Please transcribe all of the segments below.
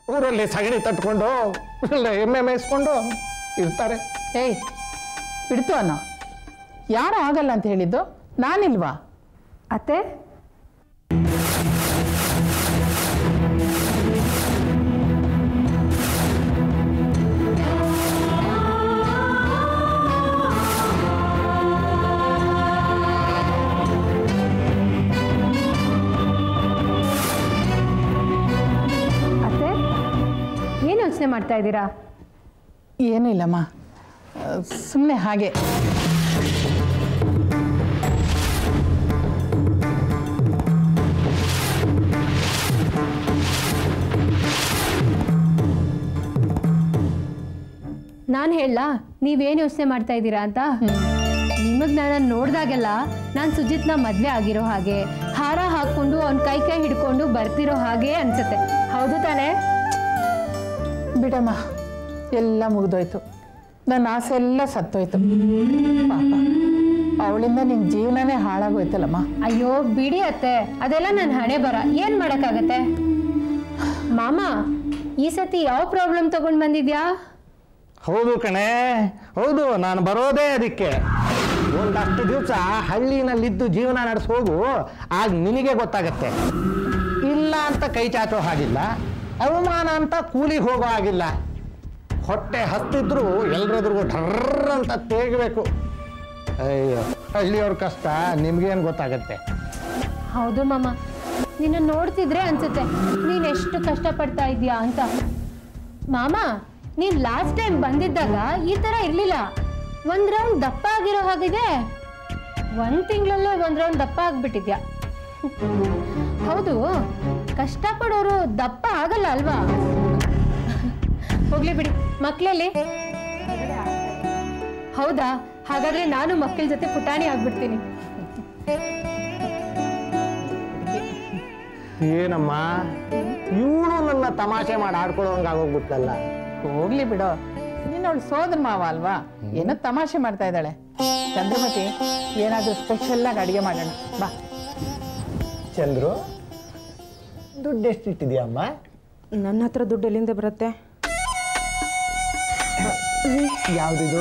ಊರಲ್ಲಿ ಸಗಣಿ ತಟ್ಕೊಂಡು ಒಳ್ಳೆ ಎಮ್ಮೆ ಮೇಯಿಸ್ಕೊಂಡು ಇರ್ತಾರೆ ಏಯ್ ಬಿಡ್ತು ಅನ್ನೋ ಯಾರು ಆಗಲ್ಲ ಅಂತ ಹೇಳಿದ್ದು ನಾನಿಲ್ವಾ ಅತ್ತೆ ಅತ್ತೆ ಏನು ಯೋಚನೆ ಮಾಡ್ತಾ ಇದ್ದೀರಾ ಏನೂ ಇಲ್ಲಮ್ಮ ಸುಮ್ಮನೆ ಹಾಗೆ ನಾನು ಹೇಳ ನೀವೇನು ಯೋಚನೆ ಮಾಡ್ತಾ ಇದ್ದೀರಾ ಅಂತ ನಿಮಗೆ ನಾನು ನೋಡಿದಾಗೆಲ್ಲ ನಾನು ಸುಜಿತ್ನ ಮದುವೆ ಆಗಿರೋ ಹಾಗೆ ಹಾರ ಹಾಕ್ಕೊಂಡು ಅವ್ನ ಕೈ ಕೈ ಹಿಡ್ಕೊಂಡು ಬರ್ತಿರೋ ಹಾಗೆ ಅನ್ಸುತ್ತೆ ಹೌದು ತಾನೇ ಬಿಡಮ್ಮ ಎಲ್ಲ ಮುಗಿದೋಯ್ತು ನನ್ನ ಆಸೆ ಎಲ್ಲ ಸತ್ತೋಯ್ತು ಪಾಪ ಅವಳಿಂದ ನಿನ್ನ ಜೀವನನೇ ಹಾಳಾಗೋಯ್ತಲ್ಲಮ್ಮ ಅಯ್ಯೋ ಬಿಡಿ ಅತ್ತೆ ಅದೆಲ್ಲ ನನ್ನ ಹಣೆ ಬರ ಏನು ಮಾಡೋಕ್ಕಾಗತ್ತೆ ಮಾಮ ಈ ಸತಿ ಯಾವ ಪ್ರಾಬ್ಲಮ್ ತಗೊಂಡು ಬಂದಿದ್ಯಾ ಹೌದು ಕಣೆ ಹೌದು ನಾನು ಬರೋದೇ ಅದಕ್ಕೆ ಒಂದಷ್ಟು ದಿವಸ ಹಳ್ಳಿನಲ್ಲಿದ್ದು ಜೀವನ ನಡೆಸಿ ಹೋಗು ಆಗ ನಿನಗೆ ಗೊತ್ತಾಗತ್ತೆ ಇಲ್ಲ ಅಂತ ಕೈ ಚಾಚೋ ಹಾಗಿಲ್ಲ ಅವಮಾನ ಅಂತ ಕೂಲಿಗೆ ಹೋಗೋ ಹಾಗಿಲ್ಲ ಹೊಟ್ಟೆ ಹತ್ತಿದ್ರು ಎಲ್ರದ್ರಿಗೂ ಢರ್ರ ಅಂತ ತೇಗಬೇಕು ಅಯ್ಯೋ ಹಳ್ಳಿಯವ್ರ ಕಷ್ಟ ನಿಮ್ಗೇನು ಗೊತ್ತಾಗತ್ತೆ ಹೌದು ಮಾಮ ನಿನ್ನ ನೋಡ್ತಿದ್ರೆ ಅನ್ಸುತ್ತೆ ನೀನ್ ಎಷ್ಟು ಕಷ್ಟಪಡ್ತಾ ಇದೀಯಾ ಅಂತ ಮಾಮ ನೀನ್ ಲಾಸ್ಟ್ ಟೈಮ್ ಬಂದಿದ್ದಾಗ ಈ ತರ ಇರ್ಲಿಲ್ಲ ಒಂದ್ ರೌಂಡ್ ದಪ್ಪ ಆಗಿರೋ ಹಾಗಿದೆ ಒಂದ್ ತಿಂಗಳಲ್ಲೇ ಒಂದ್ ರೌಂಡ್ ದಪ್ಪ ಆಗ್ಬಿಟ್ಟಿದ್ಯಾ ಹೌದು ಕಷ್ಟಪಡೋರು ದಪ್ಪ ಆಗಲ್ಲ ಅಲ್ವಾ ಹೋಗ್ಲಿ ಬಿಡಿ ಮಕ್ಳಲ್ಲಿ ಹೌದಾ ಹಾಗಾದ್ರೆ ನಾನು ಮಕ್ಕಳ ಜೊತೆ ಪುಟಾಣಿ ಆಗ್ಬಿಡ್ತೀನಿ ಏನಮ್ಮ ಇವಳು ನನ್ನ ತಮಾಷೆ ಮಾಡಿ ಆಡ್ಕೊಳ್ಳೋಂಗೆ ಆಗೋಗ್ಬಿಟ್ಟಲ್ಲ ಹೋಗ್ಲಿ ಬಿಡೋ ನೀನು ಅವಳು ಸೋದರ ಮಾವ ಅಲ್ವಾ ಏನೋ ತಮಾಷೆ ಮಾಡ್ತಾ ಇದ್ದಾಳೆ ಚಂದ್ರಮತಿ ಏನಾದರೂ ಸ್ಪೆಷಲ್ಲಾಗಿ ಅಡುಗೆ ಮಾಡೋಣ ಬಾ ಚಂದ್ರು ದುಡ್ಡು ಎಷ್ಟು ಇಟ್ಟಿದ್ಯಮ್ಮ ನನ್ನ ಹತ್ರ ದುಡ್ಡು ಎಲ್ಲಿಂದ ಬರುತ್ತೆ ಯಾವ್ದಿದು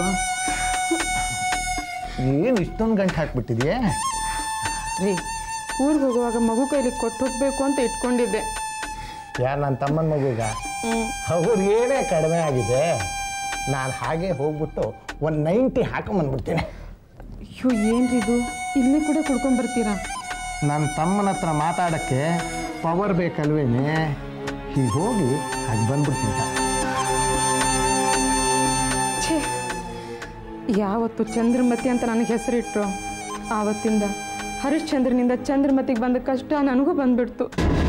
ಏನು ಇಷ್ಟೊಂದು ಗಂಟೆ ಹಾಕ್ಬಿಟ್ಟಿದ್ಯಾ ರೀ ಊರಿಗೆ ಹೋಗುವಾಗ ಮಗು ಕೈಲಿ ಕೊಟ್ಟು ಹೋಗ್ಬೇಕು ಅಂತ ಇಟ್ಕೊಂಡಿದ್ದೆ ಯಾರು ನನ್ನ ತಮ್ಮನ ಮಗುಗ ಹ್ಞೂ ಅವ್ರಿಗೆ ಏನೇ ಕಡಿಮೆ ಆಗಿದೆ ನಾನು ಹಾಗೆ ಹೋಗ್ಬಿಟ್ಟು ಒಂದು ನೈಂಟಿ ಹಾಕೊಂಬಂದ್ಬಿಡ್ತೀನಿ ಅಯ್ಯೋ ಏನ್ರಿ ಇದು ಇಲ್ಲಿ ಕೂಡ ಕುಡ್ಕೊಂಡ್ ಬರ್ತೀರಾ ನನ್ನ ತಮ್ಮನ ಹತ್ರ ಮಾತಾಡೋಕ್ಕೆ ಪವರ್ ಬೇಕಲ್ವೇನೆ ಹೀಗೆ ಹೋಗಿ ಹಾಗೆ ಬಂದ್ಬಿಡ್ತೀನಿ ಛೇ ಯಾವತ್ತು ಚಂದ್ರಮತಿ ಅಂತ ನನಗೆ ಹೆಸರಿಟ್ರು ಆವತ್ತಿಂದ ಹರಿಶ್ಚಂದ್ರನಿಂದ ಚಂದ್ರಮತಿಗೆ ಬಂದ ಕಷ್ಟ ನನಗೂ ಬಂದ್ಬಿಡ್ತು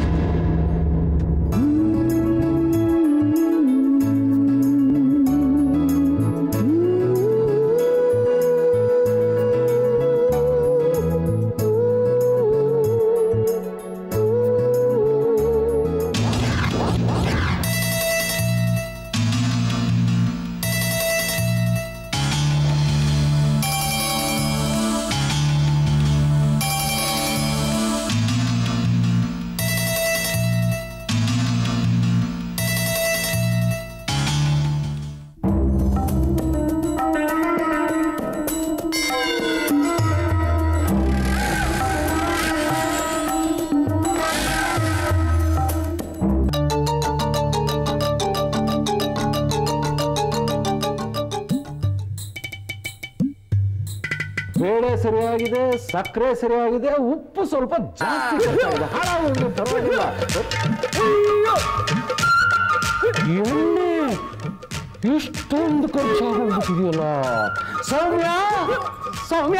ಬೇಳೆ ಸರಿಯಾಗಿದೆ ಸಕ್ಕರೆ ಸರಿಯಾಗಿದೆ ಉಪ್ಪು ಸ್ವಲ್ಪ ಜಾಸ್ತಿ ಖರ್ಚಾಗಿದೆ. ಹಾಳಾಗೋಗ್ಲಿ, ಪರವಾಗಿಲ್ಲ ಅಯ್ಯೋ! ಎಣ್ಣೆ ಇಷ್ಟೊಂದು ಖರ್ಚಾಗೋಗ್ಬಿಟ್ಟಿದೆಯಲ್ಲ ಸೌಮ್ಯ ಸೌಮ್ಯ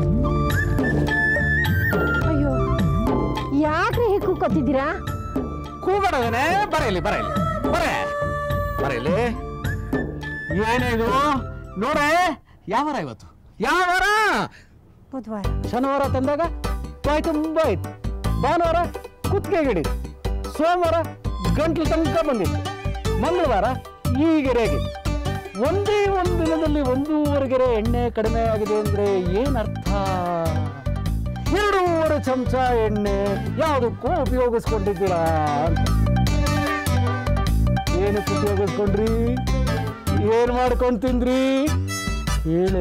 ಅಯ್ಯೋ ಯಾಕ್ರಿ ಹೀಗೆ ಕೂಕೋತಿದ್ದೀರಾ ಕೂಗಡಗನೆ ಬರೆಯಲಿ ಬರೆಯಲಿ ಬರೇ ಬರೆಯಲಿ ಏನೇನು ನೋಡ್ರೆ ಯಾವಾರ ಇವತ್ತು ಯಾವಾರ ಬುಧವಾರ ಶನಿವಾರ ತಂದಾಗ ಬಾಯಿ ತುಂಬ ಇತ್ತು ಭಾನುವಾರ ಕುತ್ತಿಗೆಗಿಡಿತ್ತು ಸೋಮವಾರ ಗಂಟ್ಲು ತನಕ ಬಂದಿತ್ತು ಮಂಗಳವಾರ ಈ ಗೆರೆಗೆ ಒಂದೇ ಒಂದು ದಿನದಲ್ಲಿ ಒಂದೂವರೆ ಗೆರೆ ಎಣ್ಣೆ ಕಡಿಮೆ ಆಗಿದೆ ಅಂದ್ರೆ ಏನರ್ಥ ಎರಡೂವರೆ ಚಮಚ ಎಣ್ಣೆ ಯಾವುದಕ್ಕೂ ಉಪಯೋಗಿಸ್ಕೊಂಡಿದ್ದೀರಾ ಅಂತ ಏನು ಉಪಯೋಗಿಸ್ಕೊಂಡ್ರಿ ಏನ್ ಮಾಡ್ಕೊಂಡ್ ತಿಂದ್ರಿ ಹೇಳಿ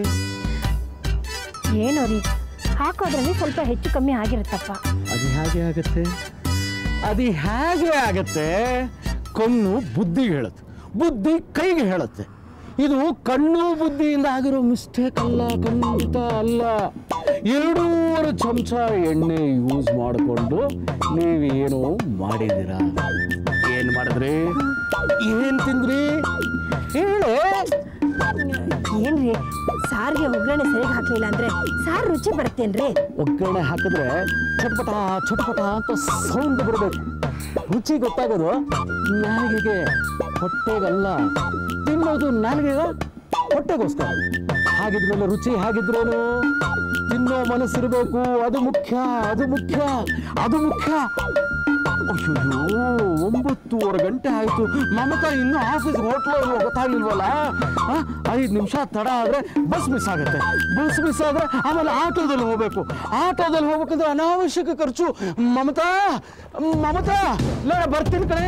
ಏನೋ ರೀ ಹಾಕೋದ್ರಲ್ಲಿ ಸ್ವಲ್ಪ ಹೆಚ್ಚು ಕಮ್ಮಿ ಆಗಿರುತ್ತಪ್ಪ ಅದು ಹೇಗೆ ಆಗತ್ತೆ ಅದು ಹೇಗೆ ಆಗತ್ತೆ ಕಣ್ಣು ಬುದ್ಧಿಗೆ ಹೇಳುತ್ತೆ ಬುದ್ಧಿ ಕೈಗೆ ಹೇಳುತ್ತೆ ಇದು ಕಣ್ಣು ಬುದ್ಧಿಯಿಂದ ಆಗಿರೋ ಮಿಸ್ಟೇಕ್ ಅಲ್ಲ ಖಂಡಿತ ಅಲ್ಲ ಎರಡೂವರೆ ಚಮಚ ಎಣ್ಣೆ ಯೂಸ್ ಮಾಡಿಕೊಂಡು ನೀವೇನು ಮಾಡಿದ್ದೀರಾ ಏನು ಮಾಡಿದ್ರಿ ಏನು ತಿಂದ್ರಿ ಹೇಳು ಏನ್ರಿ ಸಾರಿಗೆ ಒಗ್ಗರಣೆ ಸರಿಯಾಗಿ ಹಾಕ್ಲಿಲ್ಲ ಅಂದ್ರೆ ಸಾರು ರುಚಿ ಬರ್ತೇನ್ರಿ ಒಗ್ಗರಣೆ ಹಾಕಿದ್ರೆ ಚಟ್ಪಟ ಚಟ್ಪಟ ಅಂತ ಸೌಂಡ್ ಬರಬೇಕು ರುಚಿ ಗೊತ್ತಾಗೋದು ನಾಲಿಗೆಗೆ ಹೊಟ್ಟೆಗಲ್ಲ ತಿನ್ನೋದು ನಾಲಿಗೆಗ ಹೊಟ್ಟೆಗೋಸ್ಕರ ಹಾಗಿದ್ಮೇಲೆ ರುಚಿ ಹಾಗಿದ್ರೇನು ತಿನ್ನೋ ಮನಸ್ಸಿರಬೇಕು ಅದು ಮುಖ್ಯ ಅದು ಮುಖ್ಯ ಅದು ಮುಖ್ಯ ಅಯ್ಯೋ ಒಂಬತ್ತೂವರೆ ಗಂಟೆ ಆಯ್ತು ಮಮತಾ ಇನ್ನೂ ಆಫೀಸ್ ಹೋಟ್ಲು ಇಲ್ವೋ ಗೊತ್ತಾಗ್ಲಿಲ್ವಲ್ಲ ಆ, ಐದು ನಿಮಿಷ ತಡ ಆದ್ರೆ ಬಸ್ ಮಿಸ್ ಆಗುತ್ತೆ ಬಸ್ ಮಿಸ್ ಆದ್ರೆ ಆಮೇಲೆ ಆಟೋದಲ್ಲಿ ಹೋಗ್ಬೇಕು ಆಟೋದಲ್ಲಿ ಹೋಗ್ಬೇಕಂದ್ರೆ ಅನಾವಶ್ಯಕ ಖರ್ಚು ಮಮತಾ ಮಮತಾ ಇಲ್ಲ ಬರ್ತೀನಿ ಕಣೆ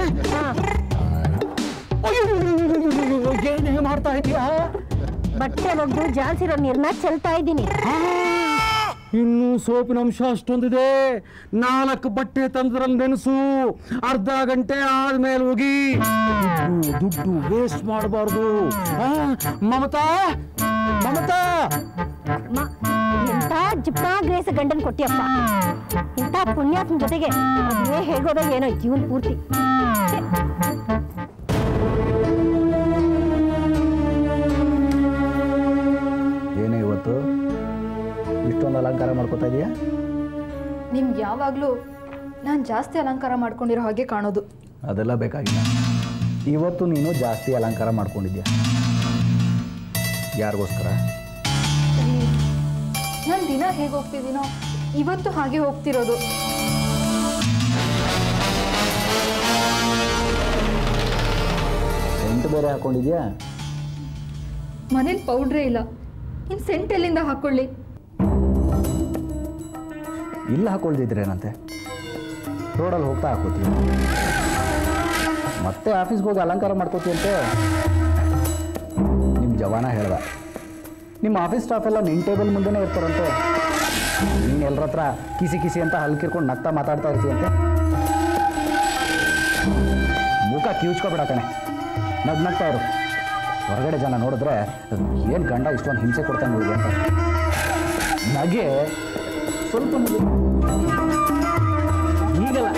ಅಯ್ಯೋ, ಏನೇ ಮಾಡ್ತಾ ಇದೀಯಾ ಬಟ್ಟೆ ಒಗ್ದು ಜಾಲ್ಸಿರೋ ನೀರ್ನ ಚೆಲ್ತಾ ಇದ್ದೀನಿ ಆ, ಇನ್ನು ಸೋಪಿನ ಅಂಶ ಅಷ್ಟೊಂದಿದೆ ನಾಲ್ಕು ಬಟ್ಟೆ ತಂದ್ರಲ್ಲಿ ನೆನೆಸು ಅರ್ಧ ಗಂಟೆ ಆದ್ಮೇಲೆ ಹೋಗಿ ದುಡ್ಡು ದುಡ್ಡು ವೇಸ್ಟ್ ಮಾಡಬಾರ್ದು ಮಮತಾ ಮಮತಾ ಮ- ಎಂತ ಜಿಪ್ಪ ಗ್ರೇಸ್ ಗಂಡನ್ ಕೊಟ್ಟಿಯಪ್ಪ ಇಂಥ ಪುಣ್ಯಾತ್ಮ ಜೊತೆಗೆ ಮದುವೆ ಹೇಗೋದ ಏನೋ ಜೀವನ ಪೂರ್ತಿ ಛೆ, ಏನೇ ಇವತ್ತು ಇಷ್ಟೊಂದು ಅಲಂಕಾರ ಮಾಡ್ಕೋತಾ ಇದೀಯಾ ನಿಮ್ಗೆ ಯಾವಾಗಲೂ ನಾನು ಜಾಸ್ತಿ ಅಲಂಕಾರ ಮಾಡ್ಕೊಂಡಿರೋ ಹಾಗೆ ಕಾಣೋದು ಅದೆಲ್ಲ ಬೇಕಾಗಿಲ್ಲ ಇವತ್ತು ನೀನು ಜಾಸ್ತಿ ಅಲಂಕಾರ ಮಾಡ್ಕೊಂಡಿದ್ಯಾ ಯಾರಿಗೋಸ್ಕರ ನಾನು ದಿನ ಹೇಗೆ ಹೋಗ್ತಿದ್ದೀನೋ ಇವತ್ತು ಹಾಗೆ ಹೋಗ್ತಿರೋದು ಸೆಂಟ್ ಬೇರೆ ಹಾಕೊಂಡಿದ್ಯಾ ಮನೇಲಿ ಪೌಡ್ರೇ ಇಲ್ಲ ಇನ್ನು ಸೆಂಟ್ ಎಲ್ಲಿಂದ ಹಾಕ್ಕೊಳ್ಳಿ ಇಲ್ಲ ಹಾಕೊಳ್ದಿದ್ರೇನಂತೆ ರೋಡಲ್ಲಿ ಹೋಗ್ತಾ ಹಾಕೋತೀಯ ಮತ್ತೆ ಆಫೀಸ್ಗೆ ಹೋಗಿ ಅಲಂಕಾರ ಮಾಡ್ಕೋತೀಯಂತೆ ನಿಮ್ಮ ಜವಾನ ಹೇಳ್ದ ನಿಮ್ಮ ಆಫೀಸ್ ಸ್ಟಾಫ್ ಎಲ್ಲ ನಿನ್ನ ಟೇಬಲ್ ಮುಂದೆನೇ ಇರ್ತಾರಂತೆ ನೀನು ಎಲ್ಲರ ಹತ್ರ ಕಿಸಿ ಕಿಸಿ ಅಂತ ಹಲ್ಕಿರ್ಕೊಂಡು ನಗ್ತಾ ಮಾತಾಡ್ತಾ ಇರ್ತೀಯಂತೆ ಮುಖ ಕಿವುಚ್ಕೋಬೇಡ ಕಣೆ ನಗ್ ನಗ್ತಾ ಇರು ಹೊರಗಡೆ ಜನ ನೋಡಿದ್ರೆ ಏನು ಗಂಡ ಇಷ್ಟೊಂದು ಹಿಂಸೆ ಕೊಡ್ತಾನೆ ಹುಡುಗಿ ಅಂತ ನಗೆ ಸ್ವಲ್ಪ ನಗೆ. ಈಗಲ್ಲ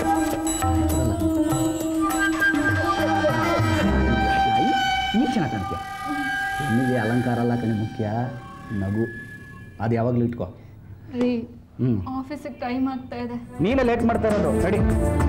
ಈಗ ಚೆನ್ನಾಗಿ ಕಾಣ್ತೀಯ ಹೆಣ್ಣಿಗೆ ಅಲಂಕಾರ ಅಲ್ಲ ಕಣೆ ಮುಖ್ಯ ನಗು ಅದು ಯಾವಾಗಲೂ ಇಟ್ಕೋ ರೀ ಹ್ಞೂ ಆಫೀಸಿಗೆ ಟೈಮ್ ಆಗ್ತಾ ಇದೆ ನೀನೇ ಲೇಟ್ ಮಾಡ್ತಾ ಇರೋದು ಸರಿ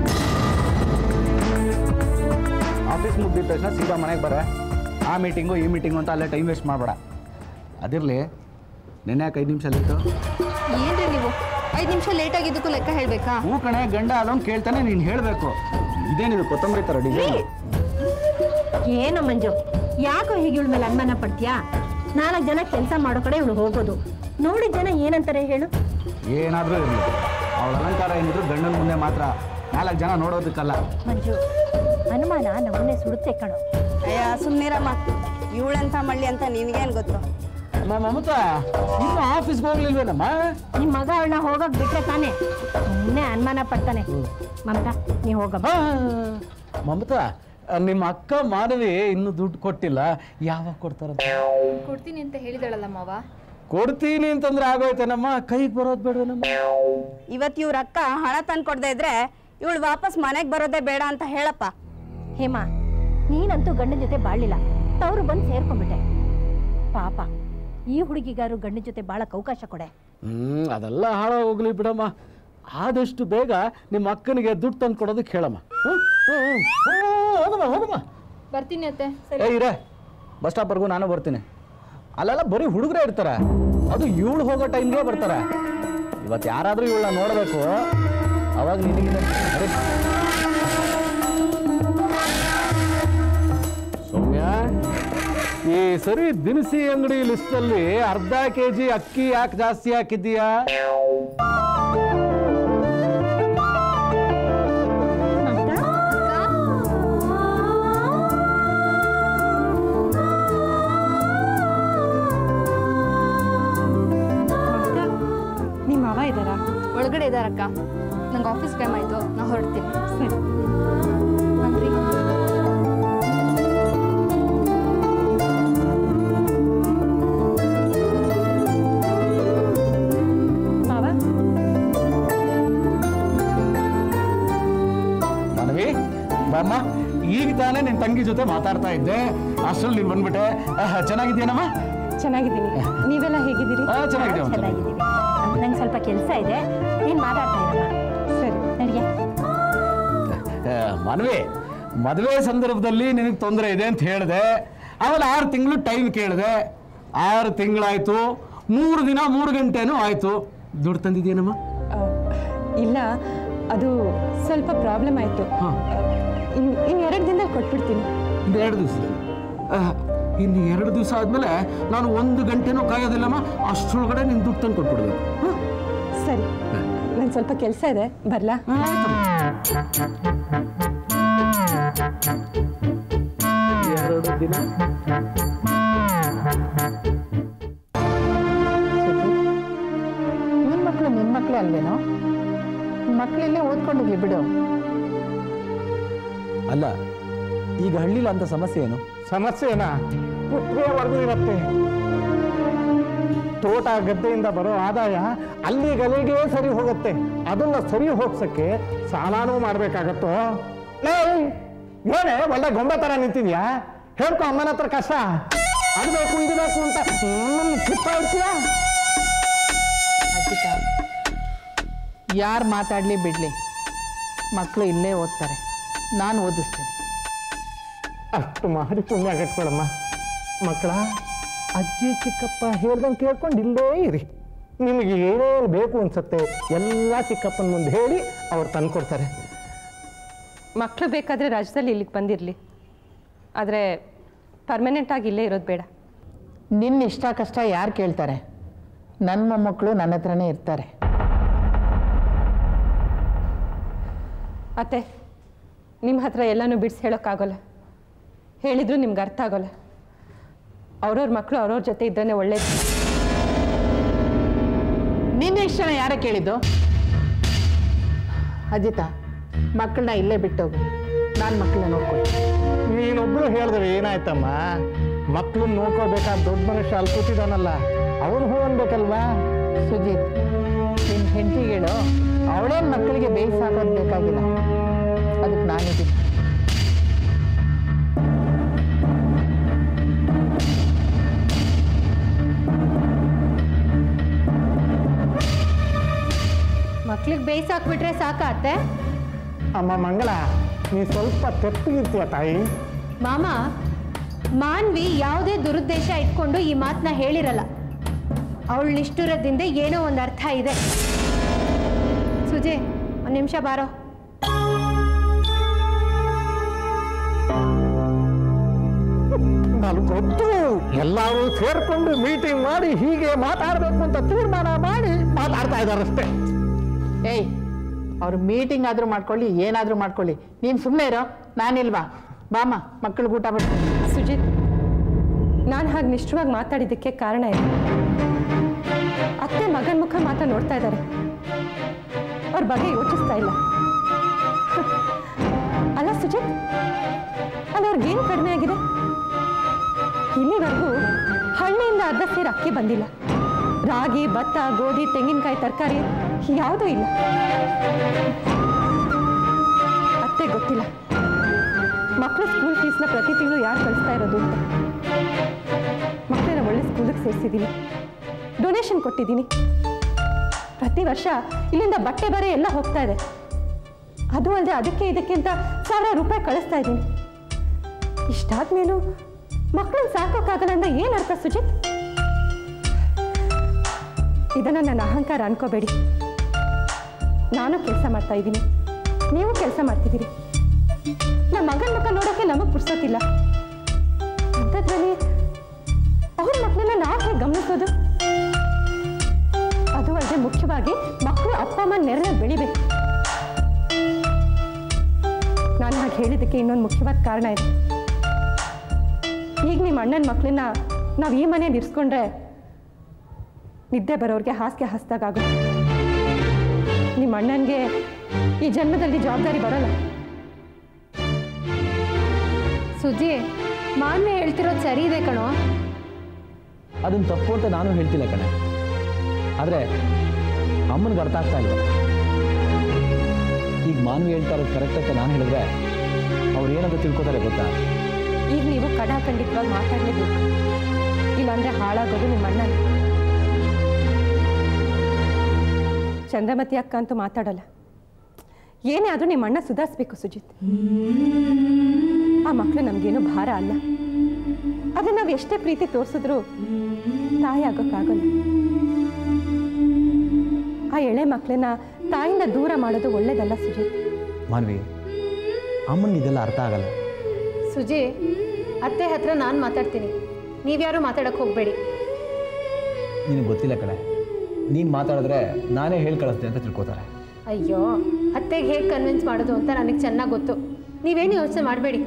ಆಫೀಸ್ ಮುಗ್ದಿದ ತಕ್ಷಣ ಸೀದಾ ಮನೆಗೆ ಬರ ಆ ಮೀಟಿಂಗು ಈ ಮೀಟಿಂಗು ಅಂತ ಅಲ್ಲೇ ಟೈಮ್ ವೇಸ್ಟ್ ಮಾಡಬೇಡ ಅದಿರಲಿ ನೆನ್ನೆ ಯಾಕೆ ಐದು ನಿಮಿಷ ಲೇಟು ಏನ್ರಿ ನೀವು ಐದು ನಿಮಿಷ ಲೇಟ್ ಆಗಿದ್ದಕ್ಕೂ ಲೆಕ್ಕ ಹೇಳಬೇಕಾ ಹೂ ಕಣೆ ಗಂಡ ಅದೊಂದು ಕೇಳ್ತಾನೆ ನೀನು ಹೇಳಬೇಕು ಇದೇನಿದು ಕೊತ್ತಂಬರಿ ಥರ ಡಿಸೈನ್ ಏನು ಮಂಜು ಯಾಕೋ ಹೀಗೆ ಇವಳ ಮೇಲೆ ಅನುಮಾನ ಪಡ್ತೀಯಾ ನಾಲ್ಕು ಜನ ಕೆಲಸ ಮಾಡೋ ಕಡೆ ಇವಳು ಹೋಗೋದು ನೋಡಿದ ಜನ ಏನಂತಾರೆ ಹೇಳು ಏನಾದರೂ ಇರಲಿ ಅವಳ ಅಲಂಕಾರ ಏನಿದ್ರು ಗಂಡನ ಮುಂದೆ ಮಾತ್ರ ನಾಲ್ಕು ಜನ ನೋಡೋದಕ್ಕಲ್ಲ ಮಂಜು ಅನುಮಾನ ನಮ್ಮನ್ನೇ ಸುಡುತ್ತೆ ಕಣೋ ಅಯ್ಯ ಸುಮ್ಮನಿರಮ್ಮ ಇವಳೆಂಥ ಮಳ್ಳಿ ಅಂತ ನಿನಗೇನು ಗೊತ್ತು ಅಮ್ಮ ಮಮತಾ ಇನ್ನು ಆಫೀಸ್ಗೆ ಹೋಗ್ಲಿಲ್ವೇನಮ್ಮ ನಿಮ್ ಮಗ ಅವಳನ್ನ ಹೋಗಕ್ ಬಿಟ್ರೆ ತಾನೆ ಸುಮ್ಮನೆ ಅನುಮಾನ ಪಡ್ತಾನೆ ಮಮತಾ ನೀ ಹೋಗಮ್ಮ ಆ, ಮಮತಾ ನಿಮ್ಮ ಅಕ್ಕ ಮಾನವಿ ಇನ್ನೂ ದುಡ್ಡು ಕೊಟ್ಟಿಲ್ಲ ಯಾವಾಗ ಕೊಡ್ತಾರಂತ ಕೊಡ್ತೀನಿ ಅಂತ ಹೇಳಿದಳಲ್ಲ ಮಾವ ಕೊಡ್ತೀನಿ ಅಂತಂದ್ರೆ ಆಗೋಯ್ತೇನಮ್ಮ ಕೈಗೆ ಬರೋದು ಬೇಡವೇನಮ್ಮ ಇವತ್ತು ಇವ್ರ ಅಕ್ಕ ಹಣ ತಂದು ಕೊಡದೇ ಇದ್ರೆ ಇವಳು ವಾಪಸ್ ಮನೆಗೆ ಬರೋದೇ ಬೇಡ ಅಂತ ಹೇಳಪ್ಪ ಹೇಮಾ ನೀನಂತೂ ಗಂಡನ ಜೊತೆ ಬಾಳ್ಲಿಲ್ಲ ತವರು ಬಂದು ಸೇರ್ಕೊಂಡ್ಬಿಟ್ಟೆ ಪಾಪ ಈ ಹುಡುಗಿಗಾರು ಗಂಡನ ಜೊತೆ ಬಾಳಕ್ ಅವಕಾಶ ಕೊಡೆ ಹ್ಮ್ ಅದೆಲ್ಲ ಹಾಳ ಹೋಗ್ಲಿ ಬಿಡಮ್ಮ ಆದಷ್ಟು ಬೇಗ ನಿಮ್ಮ ಅಕ್ಕನಿಗೆ ದುಡ್ಡು ತಂದು ಕೊಡೋದಕ್ಕೆ ಹೇಳಮ್ಮ ಹ್ಮ್? ಹ್ಮ್, ಹ್ಮ್. ಹ್ಮ್, ಹೋಗಮ್ಮ ಹೋಗಮ್ಮ ಬರ್ತೀನಿ ಅತ್ತೆ ಏ ಇರೇ ಬಸ್ ಸ್ಟಾಪ್ವರೆಗೂ ನಾನು ಬರ್ತೀನಿ ಅಲ್ಲೆಲ್ಲ ಬರೀ ಹುಡುಗರೇ ಇರ್ತಾರೆ ಅದು ಇವಳು ಹೋಗೋ ಟೈಮ್ಗೆ ಬರ್ತಾರೆ ಇವತ್ತು ಯಾರಾದರೂ ಇವಳನ್ನ ನೋಡಬೇಕು ಅವಾಗ ನಿನಗಿದೆ ಅರೆ ಸೌಮ್ಯ ಈ ಸರಿ ದಿನಸಿ ಅಂಗಡಿ ಲಿಸ್ಟಲ್ಲಿ ಅರ್ಧ ಕೆ ಜಿ ಅಕ್ಕಿ ಯಾಕೆ ಜಾಸ್ತಿ ಹಾಕಿದ್ದೀಯಾ ಆಫೀಸ್ ಟೈಮ್ ಆಯಿತು ನಾ ಹೊರಡ್ತೀನಿ ಸರಿ ನನ್ರಿ ಮಾವ ಮನವಿ ಬಾಮ್ಮ ಈಗ ತಾನೇ ನಿನ್ನ ತಂಗಿ ಜೊತೆ ಮಾತಾಡ್ತಾ ಇದ್ದೆ ಅಷ್ಟ್ರಲ್ಲಿ ನೀನು ಬಂದ್ಬಿಟ್ಟೆ ಆಹ್, ಚೆನ್ನಾಗಿದ್ದೀನಮ್ಮ ಚೆನ್ನಾಗಿದ್ದೀನಿ ನೀವೆಲ್ಲ ಹೇಗಿದ್ದೀರಿ ಆ, ಚೆನ್ನಾಗಿದೆ ಅಮ್ಮ, ಚೆನ್ನಾಗಿದೆ. ಚೆನ್ನಾಗಿದ್ದೀವಿ ನಂಗೆ ಸ್ವಲ್ಪ ಕೆಲಸ ಇದೆ ನೀನು ಮಾತಾಡ್ತಾ ಇರಲ್ಲ ಸರಿ ನಡಿಗೆ ಆ, ಮನವಿ ಮದುವೆ ಸಂದರ್ಭದಲ್ಲಿ ನಿನಗೆ ತೊಂದರೆ ಇದೆ ಅಂತ ಹೇಳಿದೆ ಆಮೇಲೆ ಆರು ತಿಂಗಳು ಟೈಮ್ ಕೇಳಿದೆ ಆರು ತಿಂಗಳಾಯ್ತು ಮೂರು ದಿನ ಮೂರು ಗಂಟೆನೂ ಆಯ್ತು ದುಡ್ಡು ತಂದಿದ್ದೀನಮ್ಮ ಆ, ಇಲ್ಲ ಅದು ಸ್ವಲ್ಪ ಪ್ರಾಬ್ಲಮ್ ಆಯಿತು ಹಾಂ ಇನ್ನು ಇನ್ನು ಎರಡು ದಿನದಲ್ಲಿ ಕೊಟ್ಬಿಡ್ತೀನಿ ಇನ್ನು ಎರಡು ದಿವಸದಲ್ಲಿ ಇನ್ನು ಎರಡು ದಿವಸ ಆದಮೇಲೆ ನಾನು ಒಂದು ಗಂಟೆನೂ ಕಾಯೋದಿಲ್ಲಮ್ಮ ಅಷ್ಟರೊಳಗಡೆ ನಿನ್ನ ದುಡ್ಡು ತಂದು ಕೊಟ್ಬಿಡ್ಬೇಕು ಹಾಂ ಸರಿ ನಂಗೆ ಸ್ವಲ್ಪ ಕೆಲಸ ಇದೆ ಬರಲಾ ಎರಡು ದಿನ ಇವನ್ ಮಕ್ಕಳು ನಿನ್ ಮಕ್ಕಳೇ ಅಲ್ವೇನೋ ಮಕ್ಕಳಿಲ್ಲೇ ಓದ್ಕೊಂಡಿರ್ಲಿ ಬಿಡು ಅಲ್ಲ ಈಗ ಹಳ್ಳಿಲಿ ಅಂತ ಸಮಸ್ಯೆ ಏನು ಸಮಸ್ಯೆನ ಪುತ್ರೆಯವರೆಗೂ ಇರುತ್ತೆ ತೋಟ ಗದ್ದೆಯಿಂದ ಬರೋ ಆದಾಯ ಅಲ್ಲಿ ಗಲಿಗೆ ಸರಿ ಹೋಗುತ್ತೆ ಅದನ್ನ ಸರಿ ಹೋಗ್ಸಕ್ಕೆ ಸಾಲಾನೂ ಮಾಡ್ಬೇಕಾಗತ್ತೋ ಲೇ ಏನೇ ಒಳ್ಳೆ ಗೊಂಬೆ ತರ ನಿಂತಿದ್ಯಾ ಹೇಳ್ಕೊ ಅಮ್ಮನ ಹತ್ರ ಕಷ್ಟ ಅದು ಬೇಕು ಇದು ಬೇಕು ಅಂತ ಹ್ಮ್, ಚಿತ್ತ ಇರ್ತೀಯ ಅಜ್ಜಿತ ಯಾರು ಮಾತಾಡಲಿ ಬಿಡಲಿ ಮಕ್ಕಳು ಇಲ್ಲೇ ಓದ್ತಾರೆ ನಾನು ಓದಿಸ್ತೀನಿ ಅಷ್ಟು ಮಾಡಿ ಪುಣ್ಯ ಕಟ್ಕೊಳಮ್ಮ ಮಕ್ಕಳ ಅಜ್ಜಿ ಚಿಕ್ಕಪ್ಪ ಹೇಳ್ದಂಗೆ ಕೇಳ್ಕೊಂಡು ಇಲ್ಲೇ ಇರಿ ನಿಮಗೆ ಏನೇನು ಬೇಕು ಅನ್ಸುತ್ತೆ ಎಲ್ಲ ಚಿಕ್ಕಪ್ಪನ ಮುಂದೆ ಹೇಳಿ ಅವ್ರು ತಂದ್ಕೊಡ್ತಾರೆ ಮಕ್ಕಳು ಬೇಕಾದರೆ ರಾಜ್ಯದಲ್ಲಿ ಇಲ್ಲಿಗೆ ಬಂದಿರಲಿ ಆದರೆ ಪರ್ಮನೆಂಟಾಗಿ ಇಲ್ಲೇ ಇರೋದು ಬೇಡ ನಿನ್ನ ಇಷ್ಟ ಕಷ್ಟ ಯಾರು ಕೇಳ್ತಾರೆ ನನ್ನ ಮೊಮ್ಮಕ್ಕಳು ನನ್ನ ಹತ್ರನೇ ಇರ್ತಾರೆ ಅತ್ತೆ ನಿಮ್ಮ ಹತ್ರ ಎಲ್ಲನೂ ಬಿಡಿಸಿ ಹೇಳೋಕ್ಕಾಗೋಲ್ಲ ಹೇಳಿದ್ರು ನಿಮ್ಗೆ ಅರ್ಥ ಆಗೋಲ್ಲ ಅವ್ರವ್ರ ಮಕ್ಕಳು ಅವ್ರವ್ರ ಜೊತೆ ಇದ್ರೇ ಒಳ್ಳೇದು ನಿನ್ನ ಇಷ್ಟನ ಯಾರ ಕೇಳಿದ್ದು ಅಜಿತ ಮಕ್ಕಳನ್ನ ಇಲ್ಲೇ ಬಿಟ್ಟೋಗು ನಾನು ಮಕ್ಕಳನ್ನ ನೋಡ್ಕೊಳ್ತೀನಿ ನೀನೊಬ್ರು ಹೇಳಿದ್ರೆ ಏನಾಯ್ತಮ್ಮ ಮಕ್ಕಳನ್ನ ನೋಡ್ಕೋಬೇಕಾದ ದೊಡ್ಡ ಮನುಷ್ಯ ಅಲ್ಲಿ ಕೂತಿದಾನಲ್ಲ ಅವನು ಹೂ ಅನ್ಬೇಕಲ್ವಾ ಸುಜಿತ್ ನಿನ್ನ ಹೆಂಡತಿಗೆ ಹೇಳು ಅವಳೇನು ಮಕ್ಕಳಿಗೆ ಬೇಯಿಸಿ ಹಾಕೋದು ಬೇಕಾಗಿಲ್ಲ ಅದಕ್ಕೆ ನಾನಿದ್ದೀನಿ ಮಕ್ಳಿಗೆ ಬೇಯಿಸಾಕ್ಬಿಟ್ರೆ ಸಾಕಾತ್ತೆ ಅಮ್ಮ ಮಂಗಳ ನೀ ಸ್ವಲ್ಪ ತೆಪ್ಪಗಿರ್ತೀಯ ತಾಯಿ ಮಾಮ ಮಾನ್ವಿ ಯಾವುದೇ ದುರುದ್ದೇಶ ಇಟ್ಕೊಂಡು ಈ ಮಾತನ್ನ ಹೇಳಿರಲ್ಲ ಅವಳ ನಿಷ್ಠುರದಿಂದ ಏನೋ ಒಂದು ಅರ್ಥ ಇದೆ ಸುಜಿ ಒಂದು ನಿಮಿಷ ಬಾರೋ ನಾನು ಗೊತ್ತು ಎಲ್ಲರೂ ಸೇರ್ಕೊಂಡು ಮೀಟಿಂಗ್ ಮಾಡಿ ಹೀಗೆ ಮಾತಾಡಬೇಕು ಅಂತ ತೀರ್ಮಾನ ಮಾಡಿ ಮಾತಾಡ್ತಾ ಇದ್ದಾರಷ್ಟೇ ಏಯ್ ಅವ್ರು ಮೀಟಿಂಗ್ ಆದರೂ ಮಾಡ್ಕೊಳ್ಳಿ ಏನಾದರೂ ಮಾಡ್ಕೊಳ್ಳಿ ನೀನು ಸುಮ್ಮನೆ ಇರೋ ನಾನಿಲ್ವಾ ಬಾಮ ಮಕ್ಕಳಿಗೆ ಊಟ ಬಿಟ್ಟು ಸುಜಿತ್ ನಾನು ಹಾಗೆ ನಿಷ್ಠವಾಗಿ ಮಾತಾಡಿದ್ದಕ್ಕೆ ಕಾರಣ ಇದೆ ಅತ್ತೆ ಮಗನ ಮುಖ ಮಾತ್ರ ನೋಡ್ತಾ ಇದ್ದಾರೆ ಅವ್ರ ಬಗ್ಗೆ ಯೋಚಿಸ್ತಾ ಇಲ್ಲ ಅಲ್ಲ ಸುಜಿತ್ ಅಲ್ಲ ಅವ್ರಿಗೇನು ಕಡಿಮೆ ಆಗಿದೆ ಇಲ್ಲಿವರೆಗೂ ಹಳ್ಳಿಯಿಂದ ಅರ್ಧ ಸೇರು ಅಕ್ಕಿ ಬಂದಿಲ್ಲ ರಾಗಿ ಭತ್ತ ಗೋಧಿ ತೆಂಗಿನಕಾಯಿ ತರಕಾರಿ ಯಾವುದೂ ಇಲ್ಲ ಅತ್ತೆ ಗೊತ್ತಿಲ್ಲ ಮಕ್ಕಳು ಸ್ಕೂಲ್ ಫೀಸ್ನ ಪ್ರತಿ ತಿಂಗಳು ಯಾರು ಕಳಿಸ್ತಾ ಇರೋದು ಅಂತ ಮಕ್ಕಳನ್ನ ಒಳ್ಳೆ ಸ್ಕೂಲಿಗೆ ಸೇರಿಸಿದ್ದೀನಿ ಡೊನೇಷನ್ ಕೊಟ್ಟಿದ್ದೀನಿ ಪ್ರತಿ ವರ್ಷ ಇಲ್ಲಿಂದ ಬಟ್ಟೆ ಬರೆ ಎಲ್ಲ ಹೋಗ್ತಾ ಇದೆ ಅದು ಅಲ್ಲದೆ ಅದಕ್ಕೆ ಇದಕ್ಕೆ ಅಂತ ಸಾವಿರ ರೂಪಾಯಿ ಕಳಿಸ್ತಾ ಇದ್ದೀನಿ ಇಷ್ಟಾದ್ಮೇಲೂ ಮಕ್ಕಳನ್ನ ಸಾಕೋಕ್ಕಾಗಲ್ಲ ಅಂದ್ರೆ ಏನು ಅರ್ಥ ಸುಜಿತ್ ಇದನ್ನು ನನ್ನ ಅಹಂಕಾರ ಅನ್ಕೋಬೇಡಿ ನಾನು ಕೆಲಸ ಮಾಡ್ತಾ ಇದ್ದೀನಿ ನೀವು ಕೆಲಸ ಮಾಡ್ತಿದ್ದೀರಿ ನಮ್ಮ ಮಗನ ಮುಖ ನೋಡೋಕೆ ನಮಗೆ ಪುರ್ಸೋತಿಲ್ಲ ಅಂಥದ್ರಲ್ಲಿ ಅವ್ರ ಮಕ್ಕಳನ್ನ ನಾವು ಹೇಗೆ ಗಮನಿಸೋದು ಅದು ಅಲ್ಲದೆ ಮುಖ್ಯವಾಗಿ ಮಕ್ಕಳು ಅಪ್ಪ ಅಮ್ಮ ನೆರಳೆ ಬೆಳಿಬೇಕು ನಾನು ಹಾಗೆ ಹೇಳಿದ್ದಕ್ಕೆ ಇನ್ನೊಂದು ಮುಖ್ಯವಾದ ಕಾರಣ ಇದೆ ಈಗ ನಿಮ್ಮ ಅಣ್ಣನ ಮಕ್ಕಳನ್ನ ನಾವು ಈ ಮನೇಲಿ ಇರಿಸ್ಕೊಂಡ್ರೆ ನಿದ್ದೆ ಬರೋರಿಗೆ ಹಾಸಿಗೆ ಹಾಸ್ದಾಗುತ್ತೆ ನಿಮ್ಮ ಅಣ್ಣನಿಗೆ ಈ ಜನ್ಮದಲ್ಲಿ ಜವಾಬ್ದಾರಿ ಬರೋಲ್ಲ ಸುಜಿ ಮಾನ್ಯ ಹೇಳ್ತಿರೋದು ಸರಿ ಇದೆ ಕಣೋ ಅದನ್ನು ತಪ್ಪು ಅಂತ ನಾನು ಹೇಳ್ತಿಲ್ಲ ಕಣೆ ಆದರೆ ಅಮ್ಮನಿಗೆ ಅರ್ಥ ಆಗ್ತಾ ಇಲ್ಲ ಈಗ ಮಾನವಿ ಹೇಳ್ತಾ ಇರೋದು ಕರೆಕ್ಟ್ ಅಂತ ನಾನು ಹೇಳಿದ್ರೆ ಅವ್ರು ಏನಂತ ತಿಳ್ಕೊತಾರೆ ಗೊತ್ತಾ ಈಗ ನೀವು ಕಡಾಖಂಡಿತವಾಗಿ ಮಾತಾಡಲೇಬೇಕು ಇಲ್ಲಾಂದ್ರೆ ಹಾಳಾಗೋದು ನಿಮ್ಮ ಅಣ್ಣ ಚಂದ್ರಮತಿ ಅಕ್ಕ ಅಂತೂ ಮಾತಾಡಲ್ಲ ಏನೇ ಆದರೂ ನಿಮ್ಮ ಅಣ್ಣ ಸುಧಾರಿಸ್ಬೇಕು ಸುಜಿತ್ ಆ ಮಕ್ಕಳು ನಮಗೇನು ಭಾರ ಅಲ್ಲ ಆದರೆ ನಾವು ಎಷ್ಟೇ ಪ್ರೀತಿ ತೋರಿಸಿದ್ರು ತಾಯಿ ಆಗೋಕ್ಕಾಗಲ್ಲ ಆ ಎಳೆ ಮಕ್ಕಳನ್ನ ತಾಯಿಯಿಂದ ದೂರ ಮಾಡೋದು ಒಳ್ಳೇದಲ್ಲ ಸುಜಿತ್ ಮಾನ್ವಿ ಅಮ್ಮನಿಗೆ ಇದೆಲ್ಲ ಅರ್ಥ ಆಗಲ್ಲ ಸುಜಿ ಅತ್ತೆ ಹತ್ರ ನಾನು ಮಾತಾಡ್ತೀನಿ ನೀವ್ಯಾರು ಮಾತಾಡಕ್ಕೆ ಹೋಗಬೇಡಿ ನಿನಗೆ ಗೊತ್ತಿಲ್ಲ ಕಣೆ ನೀನು ಮಾತಾಡಿದ್ರೆ ನಾನೇ ಹೇಳಿ ಕಳಿಸ್ದೆ ಅಂತ ತಿಳ್ಕೊತಾರೆ ಅಯ್ಯೋ ಅತ್ತೆಗೆ ಹೇಗೆ ಕನ್ವಿನ್ಸ್ ಮಾಡೋದು ಅಂತ ನನಗೆ ಚೆನ್ನಾಗಿ ಗೊತ್ತು ನೀವೇನು ಯೋಚನೆ ಮಾಡಬೇಡಿ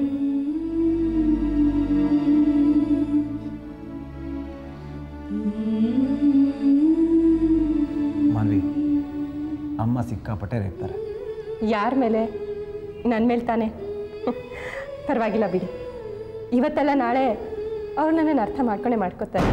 ಮಾನ್ವಿ ಅಮ್ಮ ಸಿಕ್ಕಾಪಟ್ಟೆ ರೇಗ್ತಾರೆ ಯಾರ ಮೇಲೆ ನನ್ನ ಮೇಲೆ ತಾನೆ ಪರವಾಗಿಲ್ಲ ಬಿಡಿ ಇವತ್ತೆಲ್ಲ ನಾಳೆ ಅವ್ರು ನನ್ನನ್ನು ಅರ್ಥ ಮಾಡ್ಕೊಂಡೇ ಮಾಡ್ಕೋತಾರೆ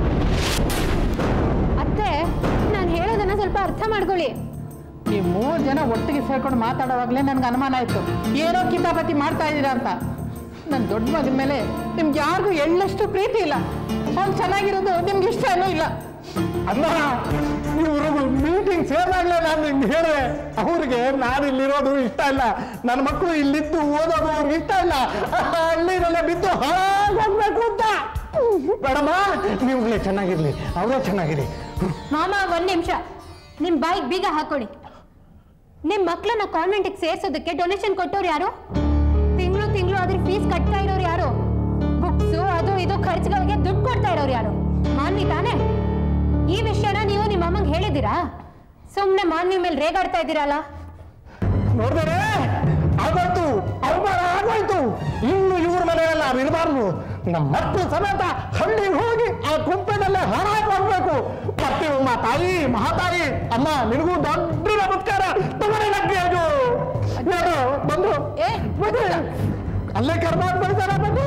ಅತ್ತೆ ನಾನು ಹೇಳೋದನ್ನ ಸ್ವಲ್ಪ ಅರ್ಥ ಮಾಡ್ಕೊಳ್ಳಿ ಈ ಮೂರು ಜನ ಒಟ್ಟಿಗೆ ಸೇರ್ಕೊಂಡು ಮಾತಾಡೋವಾಗಲೇ ನನಗೆ ಅನುಮಾನ ಆಯಿತು ಏನೋ ಕಿತಾಪತಿ ಮಾಡ್ತಾ ಇದ್ದೀರಾ ಅಂತ ನನ್ನ ದೊಡ್ಡ ಮಗನ ಮೇಲೆ ನಿಮ್ಗೆ ಯಾರಿಗೂ ಎಳ್ಳಷ್ಟು ಪ್ರೀತಿ ಇಲ್ಲ ಅವ್ನು ಚೆನ್ನಾಗಿರೋದು ನಿಮ್ಗೆ ಇಷ್ಟನೂ ಇಲ್ಲ ಅಲ್ಲ ಇವರು ಮೀಟಿಂಗ್ ಸೇರಿದಾಗಲೇ ನಾನು ನಿಮ್ಗೆ ಹೇಳಿದೆ ಅವ್ರಿಗೆ ನಾನು ಇಲ್ಲಿರೋದು ಇಷ್ಟ ಇಲ್ಲ ನನ್ನ ಮಕ್ಕಳು ಇಲ್ಲಿದ್ದು ಓದೋದು ಅವ್ರಿಗೆ ಇಷ್ಟ ಇಲ್ಲ ಹಳ್ಳಿನಲ್ಲೇ ಬಿದ್ದು ಹಾಳಾಗೋಗ್ಬೇಕು ಅಂತ ಬೇಡಮ್ಮ ನೀವುಗಳೇ ಚೆನ್ನಾಗಿರ್ಲಿ ಅವರೇ ಚೆನ್ನಾಗಿರಿ ಮಾಮ ಒಂದ್ ನಿಮಿಷ ನಿಮ್ ಬಾಯಿಗೆ ಬೀಗ ಹಾಕೊಳ್ಳಿ ನಿಮ್ ಮಕ್ಳನ್ನ ಕಾನ್ವೆಂಟಿಗೆ ಸೇರ್ಸೋದಕ್ಕೆ ಡೊನೇಷನ್ ಕೊಟ್ಟವ್ರು ಯಾರು ತಿಂಗಳು ತಿಂಗಳು ಅದ್ರ ಫೀಸ್ ಕಟ್ತಾ ಇರೋರು ಯಾರು ಬುಕ್ಸು ಅದು ಇದು ಖರ್ಚುಗಳಿಗೆ ದುಡ್ಡು ಕೊಡ್ತಾ ಇರೋರು ಯಾರು ಮಾನ್ವಿ ತಾನೇ ಈ ವಿಷಯನ ನೀವು ನಿಮ್ಮ ಅಮ್ಮಂಗೆ ಹೇಳಿದ್ದೀರಾ ಸುಮ್ಮನೆ ಮಾನ್ವಿ ಮೇಲೆ ರೇಗಾಡ್ತಾ ಇದ್ದೀರಲ್ಲ ನೋಡಿದರೆ ಆಗೋಯ್ತು ಅವಮಾನ ಆಗೋಯ್ತು ಇನ್ನು ಇವ್ರ ಮನೆಯಲ್ಲ ಇರಬಾರ್ದು ನಮ್ಮ ಮಕ್ಕಳು ಸಮೇತ ಹಳ್ಳಿಗೆ ಹೋಗಿ ಆ ಕುಂಪೆನಲ್ಲೇ ಹಾಳಾಗೋಗ್ಬೇಕು ಬರ್ತೀವಮ್ಮ ತಾಯಿ ಮಹಾತಾಯಿ ಅಮ್ಮ ನಿನಗೂ ದೊಡ್ಡ ನಮಸ್ಕಾರ ತಗೊಳ್ಳಿ ಲಗ್ಗೇಜು ನೋಡು ಬಂದು ಏ ಅಲ್ಲೇ ಕರ್ನಾಟಕ ಬರ್ತಾರೆ ಬಂದು